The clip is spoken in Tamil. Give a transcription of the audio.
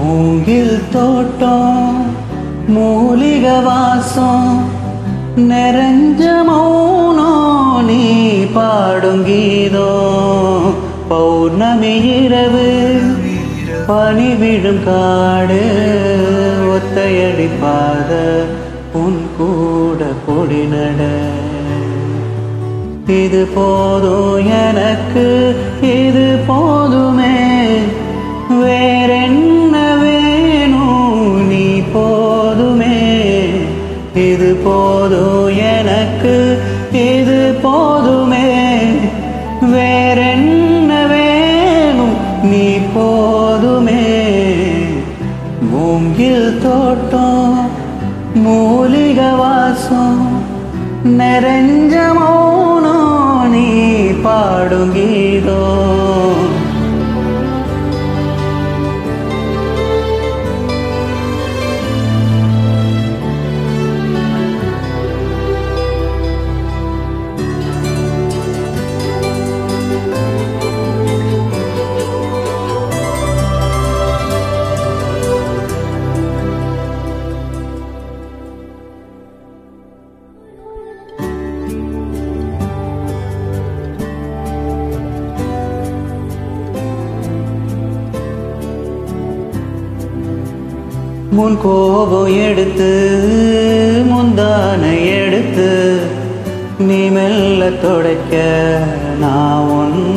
மூங்கில் தோட்டம் மூலிக வாசம் நிறைஞ்ச மௌனம் நீ பாடும் கீதம் பௌர்ணமி இரவு பனி விழும் காடு ஒத்தையடி பாத உன் கூட பொடி நட இது போதும் எனக்கு இது போதுமே வேறென்ன வேணும் நீ போதுமே இது போதும் எனக்கு இது போதுமே வேறென்ன வேணும் நீ போதுமே மூங்கில் தோட்டம் மூலிக வாசம் நிறைஞ்ச மௌனம் நீ பாடும் கீதம் முன் கோபம் எடுத்து முந்தானை எடுத்து நீ மெல்ல தொடக்க நான் ஒன்று